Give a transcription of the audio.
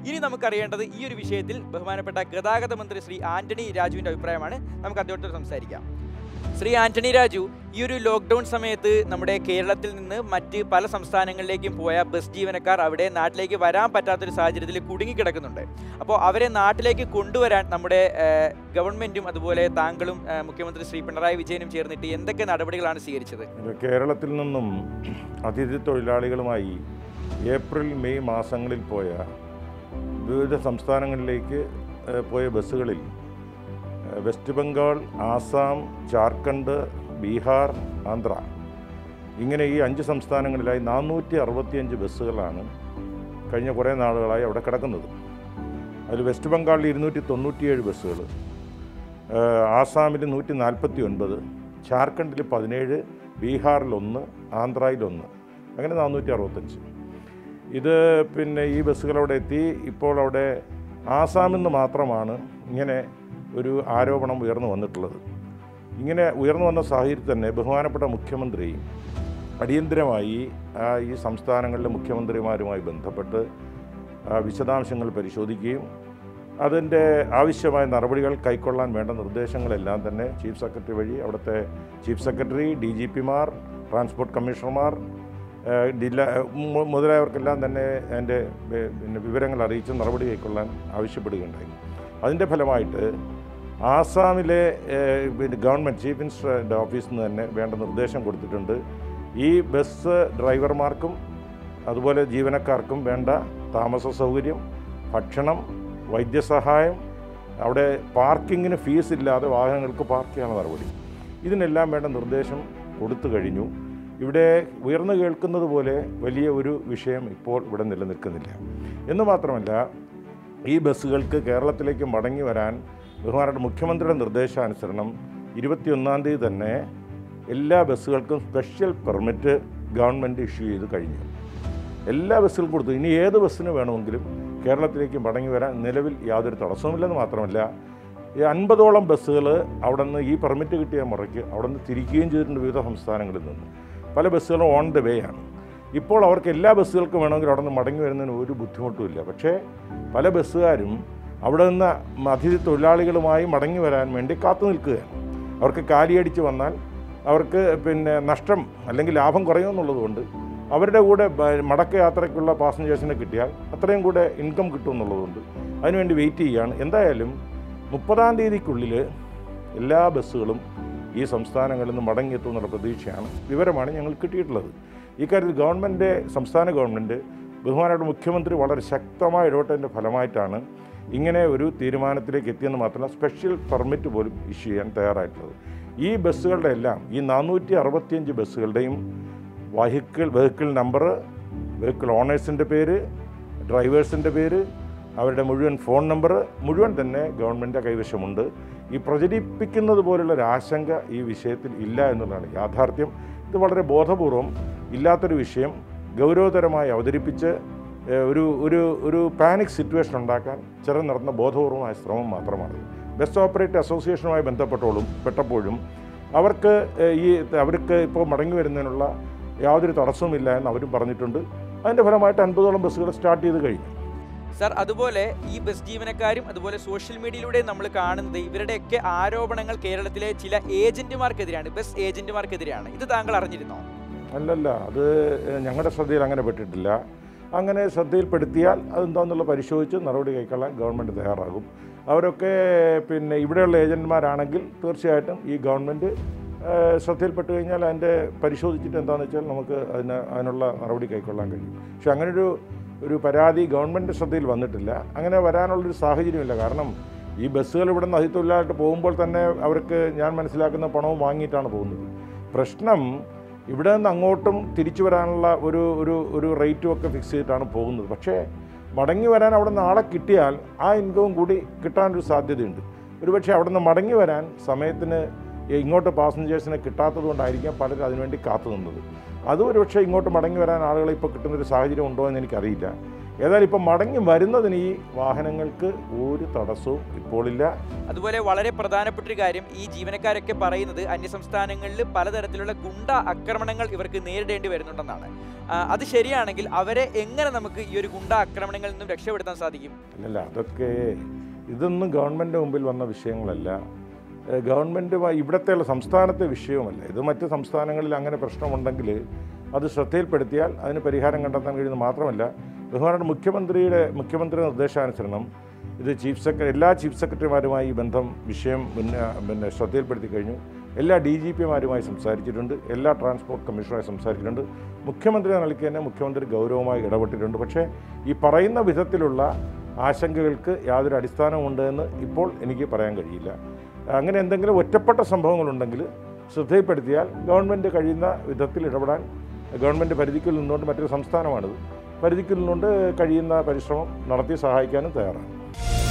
ഇനി നമുക്കറിയേണ്ടത് ഈ ഒരു വിഷയത്തിൽ ബഹുമാനപ്പെട്ട ഗതാഗത മന്ത്രി ശ്രീ ആന്റണി രാജുവിൻ്റെ അഭിപ്രായമാണ് നമുക്ക് അദ്ദേഹത്തോട് സംസാരിക്കാം ശ്രീ ആന്റണി രാജു ഈ ഒരു ലോക്ക്ഡൗൺ സമയത്ത് നമ്മുടെ കേരളത്തിൽ നിന്ന് മറ്റ് പല സംസ്ഥാനങ്ങളിലേക്കും പോയ ബസ് ജീവനക്കാർ അവിടെ നാട്ടിലേക്ക് വരാൻ പറ്റാത്തൊരു സാഹചര്യത്തിൽ കുടുങ്ങിക്കിടക്കുന്നുണ്ട് അപ്പോൾ അവരെ നാട്ടിലേക്ക് കൊണ്ടുവരാൻ നമ്മുടെ ഏഹ്, ഗവൺമെന്റും അതുപോലെ താങ്കളും ഏഹ്, മുഖ്യമന്ത്രി ശ്രീ പിണറായി വിജയനും ചേർന്നിട്ട് എന്തൊക്കെ നടപടികളാണ് സ്വീകരിച്ചത് ഇത് കേരളത്തിൽ നിന്നും അതിഥി തൊഴിലാളികളുമായി ഏപ്രിൽ മെയ് മാസങ്ങളിൽ പോയ വിവിധ സംസ്ഥാനങ്ങളിലേക്ക് ഏഹ്, പോയ ബസ്സുകളിൽ ഏഹ്, വെസ്റ്റ് ബംഗാൾ ആസാം ജാർഖണ്ഡ് ബീഹാർ ആന്ധ്ര ഇങ്ങനെ ഈ അഞ്ച് സംസ്ഥാനങ്ങളിലായി നാനൂറ്റി അറുപത്തിയഞ്ച് ബസ്സുകളാണ് കഴിഞ്ഞ കുറേ നാളുകളായി അവിടെ കിടക്കുന്നത് അതിൽ വെസ്റ്റ് ബംഗാളിൽ ഇരുന്നൂറ്റി തൊണ്ണൂറ്റിയേഴ് ബസ്സുകൾ ഏഹ് ആസാമിൽ നൂറ്റി നാൽപ്പത്തി ഒൻപത് ജാർഖണ്ഡിൽ പതിനേഴ് ബീഹാറിൽ ഒന്ന് ആന്ധ്രയിൽ ഒന്ന് അങ്ങനെ നാനൂറ്റി അറുപത്തഞ്ച് ഇത് പിന്നെ ഈ ബസ്സുകൾ അവിടെ എത്തി ഇപ്പോൾ അവിടെ ആസാമിൽ നിന്ന് മാത്രമാണ് ഇങ്ങനെ ഒരു ആരോപണം ഉയർന്നു വന്നിട്ടുള്ളത് ഇങ്ങനെ ഉയർന്നു വന്ന സാഹചര്യത്തിൽ തന്നെ ബഹുമാനപ്പെട്ട മുഖ്യമന്ത്രി അടിയന്തരമായി ആ, ഈ സംസ്ഥാനങ്ങളിലെ മുഖ്യമന്ത്രിമാരുമായി ബന്ധപ്പെട്ട് ആ, വിശദാംശങ്ങൾ പരിശോധിക്കുകയും അതിൻ്റെ ആവശ്യമായ നടപടികൾ കൈക്കൊള്ളാൻ വേണ്ട നിർദ്ദേശങ്ങളെല്ലാം തന്നെ ചീഫ് സെക്രട്ടറി വഴി അവിടുത്തെ ചീഫ് സെക്രട്ടറി ഡി ജി പിമാർ ട്രാൻസ്പോർട്ട് കമ്മീഷണർമാർ ഏഹ് ജില്ല മു- മുതലായവർക്കെല്ലാം തന്നെ അതിൻ്റെ വെ- പിന്നെ വിവരങ്ങൾ അറിയിച്ച് നടപടി കൈക്കൊള്ളാൻ ആവശ്യപ്പെടുകയുണ്ടായി അതിൻ്റെ ഫലമായിട്ട് ആസാമിലെ ഏഹ്, പിന്നെ ഗവൺമെൻറ് ചീഫ് മിനിസ്റ്ററുടെ ഓഫീസിൽ നിന്ന് തന്നെ വേണ്ട നിർദ്ദേശം കൊടുത്തിട്ടുണ്ട് ഈ ബസ് ഡ്രൈവർമാർക്കും അതുപോലെ ജീവനക്കാർക്കും വേണ്ട താമസ സൗകര്യം ഭക്ഷണം വൈദ്യസഹായം അവിടെ പാർക്കിങ്ങിന് ഫീസ് ഇല്ലാതെ വാഹനങ്ങൾക്ക് പാർക്ക് ചെയ്യാനുള്ള നടപടി ഇതിനെല്ലാം വേണ്ട നിർദ്ദേശം കൊടുത്തു കഴിഞ്ഞു ഇവിടെ ഉയർന്നു കേൾക്കുന്നത് പോലെ വലിയ ഒരു വിഷയം ഇപ്പോൾ ഇവിടെ നിലനിൽക്കുന്നില്ല എന്ന് മാത്രമല്ല ഈ ബസ്സുകൾക്ക് കേരളത്തിലേക്ക് മടങ്ങി വരാൻ ബഹുമാനപ്പെട്ട മുഖ്യമന്ത്രിയുടെ നിർദ്ദേശാനുസരണം ഇരുപത്തിയൊന്നാം തീയതി തന്നെ എല്ലാ ബസ്സുകൾക്കും സ്പെഷ്യൽ പെർമിറ്റ് ഗവൺമെൻറ് ഇഷ്യൂ ചെയ്ത് കഴിഞ്ഞു എല്ലാ ബസ്സുകളും കൊടുത്തു ഇനി ഏത് ബസ്സിന് വേണമെങ്കിലും കേരളത്തിലേക്ക് മടങ്ങി വരാൻ നിലവിൽ യാതൊരു തടസ്സവുമില്ലെന്ന് മാത്രമല്ല ഈ അൻപതോളം ബസ്സുകൾ അവിടെ നിന്ന് ഈ പെർമിറ്റ് കിട്ടിയ മുറയ്ക്ക് അവിടെ നിന്ന് തിരിക്കുകയും ചെയ്തിട്ടുണ്ട് വിവിധ സംസ്ഥാനങ്ങളിൽ നിന്ന് പല ബസ്സുകളും ഓൺ ദ വേ ആണ് ഇപ്പോൾ അവർക്ക് എല്ലാ ബസ്സുകൾക്കും വേണമെങ്കിൽ അവിടെ നിന്ന് മടങ്ങി വരുന്നതിന് ഒരു ബുദ്ധിമുട്ടുമില്ല പക്ഷേ പല ബസ്സുകാരും അവിടെ നിന്ന് അതിഥി തൊഴിലാളികളുമായി മടങ്ങി വരാൻ വേണ്ടി കാത്തു നിൽക്കുകയാണ് അവർക്ക് കാലിയടിച്ച് വന്നാൽ അവർക്ക് പിന്നെ നഷ്ടം അല്ലെങ്കിൽ ലാഭം കുറയുമെന്നുള്ളതുകൊണ്ട് അവരുടെ കൂടെ ബ- മടക്ക യാത്രയ്ക്കുള്ള പാസഞ്ചേഴ്സിനെ കിട്ടിയാൽ അത്രയും കൂടെ ഇൻകം കിട്ടും എന്നുള്ളതുകൊണ്ട് അതിനുവേണ്ടി വെയിറ്റ് ചെയ്യുകയാണ് എന്തായാലും മുപ്പതാം തീയതിക്കുള്ളിൽ എല്ലാ ബസ്സുകളും ഈ സംസ്ഥാനങ്ങളിൽ നിന്ന് മടങ്ങിയെത്തും എന്നുള്ള പ്രതീക്ഷയാണ് വിവരമാണ് ഞങ്ങൾ കിട്ടിയിട്ടുള്ളത് ഇക്കാര്യത്തിൽ ഗവൺമെൻറ് സംസ്ഥാന ഗവൺമെൻറ് ബഹുമാനയുടെ മുഖ്യമന്ത്രി വളരെ ശക്തമായ ഇടപെട്ടതിൻ്റെ ഫലമായിട്ടാണ് ഇങ്ങനെ ഒരു തീരുമാനത്തിലേക്ക് എത്തിയെന്ന് മാത്രമല്ല സ്പെഷ്യൽ പെർമിറ്റ് പോലും ഇഷ്യൂ ചെയ്യാൻ തയ്യാറായിട്ടുള്ളത് ഈ ബസ്സുകളുടെ എല്ലാം ഈ നാനൂറ്റി അറുപത്തിയഞ്ച് ബസ്സുകളുടെയും വെഹിക്കിൾ വെഹിക്കിൾ നമ്പർ വെഹിക്കിൾ ഓണേഴ്സിൻ്റെ പേര് ഡ്രൈവേഴ്സിൻ്റെ പേര് അവരുടെ മുഴുവൻ ഫോൺ നമ്പർ മുഴുവൻ തന്നെ ഗവൺമെൻറ് കൈവശമുണ്ട് ഈ പ്രചരിപ്പിക്കുന്നത് പോലുള്ള ഒരു ആശങ്ക ഈ വിഷയത്തിൽ ഇല്ല എന്നുള്ളതാണ് യാഥാർത്ഥ്യം ഇത് വളരെ ബോധപൂർവം ഇല്ലാത്തൊരു വിഷയം ഗൗരവതരമായി അവതരിപ്പിച്ച് ഏഹ്, ഒരു ഒരു ഒരു പാനിക് സിറ്റുവേഷൻ ഉണ്ടാക്കാൻ ചിലർ നടത്തുന്ന ബോധപൂർവമായ ശ്രമം മാത്രമാണ് ബസ് ഓപ്പറേറ്റ് അസോസിയേഷനുമായി ബന്ധപ്പെട്ടോളും പെട്ടപ്പോഴും അവർക്ക് ഏഹ്, ഈ അവർക്ക് ഇപ്പോൾ മടങ്ങി വരുന്നതിനുള്ള യാതൊരു തടസ്സവുമില്ല എന്ന് അവരും പറഞ്ഞിട്ടുണ്ട് അതിൻ്റെ ഫലമായിട്ട് അൻപതോളം ബസ്സുകൾ സ്റ്റാർട്ട് ചെയ്ത് കഴിഞ്ഞു സർ അതുപോലെ ഈ ബസ് ജീവനക്കാരും അതുപോലെ സോഷ്യൽ മീഡിയയിലൂടെ നമ്മൾ കാണുന്നത് ഇവരുടെയൊക്കെ ആരോപണങ്ങൾ കേരളത്തിലെ ചില ഏജന്റുമാർക്കെതിരെയാണ് ബസ് ഏജന്റുമാർക്കെതിരെയാണ് ഇത് താങ്കൾ അറിഞ്ഞിരുന്നോ അല്ലല്ല അത് ഏഹ്, ഞങ്ങളുടെ ശ്രദ്ധയിൽ അങ്ങനെ പെട്ടിട്ടില്ല അങ്ങനെ ശ്രദ്ധയിൽപ്പെടുത്തിയാൽ അതെന്താണെന്നുള്ള പരിശോധിച്ച് നടപടി കൈക്കൊള്ളാൻ ഗവൺമെൻറ് തയ്യാറാകും അവരൊക്കെ പിന്നെ ഇവിടെയുള്ള ഏജൻറ്മാരാണെങ്കിൽ തീർച്ചയായിട്ടും ഈ ഗവൺമെൻറ് ഏഹ്, ശ്രദ്ധയിൽപ്പെട്ട് കഴിഞ്ഞാൽ അതിൻ്റെ പരിശോധിച്ചിട്ട് എന്താണെന്ന് വെച്ചാൽ നമുക്ക് അതിന് അതിനുള്ള നടപടി കൈക്കൊള്ളാൻ കഴിയും പക്ഷെ അങ്ങനൊരു ഒരു പരാതി ഗവൺമെൻറ് ശ്രദ്ധയിൽ വന്നിട്ടില്ല അങ്ങനെ വരാനുള്ളൊരു സാഹചര്യമില്ല കാരണം ഈ ബസ്സുകൾ ഇവിടെ നിന്ന് അതിഥിത്തൊഴിലായിട്ട് പോകുമ്പോൾ തന്നെ അവർക്ക് ഞാൻ മനസ്സിലാക്കുന്ന പണവും വാങ്ങിയിട്ടാണ് പോകുന്നത് പ്രശ്നം ഇവിടെ നിന്ന് അങ്ങോട്ടും തിരിച്ചു വരാനുള്ള ഒരു ഒരു ഒരു റേറ്റും ഒക്കെ ഫിക്സ് ചെയ്തിട്ടാണ് പോകുന്നത് പക്ഷേ മടങ്ങി വരാൻ അവിടെ നിന്ന് ആളെ കിട്ടിയാൽ ആ ഇൻകവും കൂടി കിട്ടാനൊരു സാധ്യതയുണ്ട് ഒരുപക്ഷെ അവിടെ നിന്ന് മടങ്ങി വരാൻ സമയത്തിന് ഇങ്ങോട്ട് പാസഞ്ചേഴ്സിനെ കിട്ടാത്തത് കൊണ്ടായിരിക്കാം പലരും അതിനുവേണ്ടി കാത്തു നിന്നത് അതും ഒരുപക്ഷെ ഇങ്ങോട്ട് മടങ്ങി വരാൻ ആളുകളെ ഇപ്പോൾ കിട്ടുന്നൊരു സാഹചര്യം ഉണ്ടോ എന്ന് എനിക്കറിയില്ല ഏതായാലും ഇപ്പം മടങ്ങി വരുന്നതിന് ഈ വാഹനങ്ങൾക്ക് ഒരു തടസ്സവും ഇപ്പോഴില്ല അതുപോലെ വളരെ പ്രധാനപ്പെട്ട ഒരു കാര്യം ഈ ജീവനക്കാരൊക്കെ പറയുന്നത് അന്യസംസ്ഥാനങ്ങളിൽ പലതരത്തിലുള്ള ഗുണ്ട ആക്രമണങ്ങൾ ഇവർക്ക് നേരിടേണ്ടി വരുന്നുണ്ടെന്നാണ് ആ, അത് ശരിയാണെങ്കിൽ അവരെ എങ്ങനെ നമുക്ക് ഈ ഒരു ഗുണ്ട ആക്രമണങ്ങളിൽ നിന്നും രക്ഷപ്പെടുത്താൻ സാധിക്കും അല്ലല്ല അതൊക്കെ ഇതൊന്നും ഗവൺമെൻറ് മുമ്പിൽ വന്ന വിഷയങ്ങളല്ല ഏഹ് ഗവൺമെൻറ്റുമായി ഇവിടത്തെയുള്ള സംസ്ഥാനത്തെ വിഷയവുമല്ല ഇത് മറ്റ് സംസ്ഥാനങ്ങളിൽ അങ്ങനെ പ്രശ്നമുണ്ടെങ്കിൽ അത് ശ്രദ്ധയിൽപ്പെടുത്തിയാൽ അതിന് പരിഹാരം കണ്ടെത്താൻ കഴിയുന്നത് മാത്രമല്ല ബഹുമാനപ്പെട്ട മുഖ്യമന്ത്രിയുടെ മുഖ്യമന്ത്രി നിർദ്ദേശാനുസരണം ഇത് ചീഫ് സെക്രട്ടറി എല്ലാ ചീഫ് സെക്രട്ടറിമാരുമായി ഈ ബന്ധം വിഷയം പിന്നെ പിന്നെ ശ്രദ്ധയിൽപ്പെടുത്തി കഴിഞ്ഞു എല്ലാ ഡി ജി പിമാരുമായി സംസാരിച്ചിട്ടുണ്ട് എല്ലാ ട്രാൻസ്പോർട്ട് കമ്മീഷണറുമായി സംസാരിച്ചിട്ടുണ്ട് മുഖ്യമന്ത്രി എന്ന നിലയ്ക്ക് തന്നെ മുഖ്യമന്ത്രി ഗൗരവമായി ഇടപെട്ടിട്ടുണ്ട് പക്ഷേ ഈ പറയുന്ന വിധത്തിലുള്ള ആശങ്കകൾക്ക് യാതൊരു അടിസ്ഥാനമുണ്ട് എന്ന് ഇപ്പോൾ എനിക്ക് പറയാൻ കഴിയില്ല അങ്ങനെ എന്തെങ്കിലും ഒറ്റപ്പെട്ട സംഭവങ്ങളുണ്ടെങ്കിൽ ശ്രദ്ധയിൽപ്പെടുത്തിയാൽ ഗവൺമെൻറ് കഴിയുന്ന വിധത്തിൽ ഇടപെടാൻ ഗവൺമെൻറ് പരിധിക്കുള്ളിൽ നിന്നുകൊണ്ട് മറ്റൊരു സംസ്ഥാനമാണിത് പരിധിക്കുള്ളിൽ നിന്നുകൊണ്ട് കഴിയുന്ന പരിശ്രമം നടത്തി സഹായിക്കാനും തയ്യാറാണ്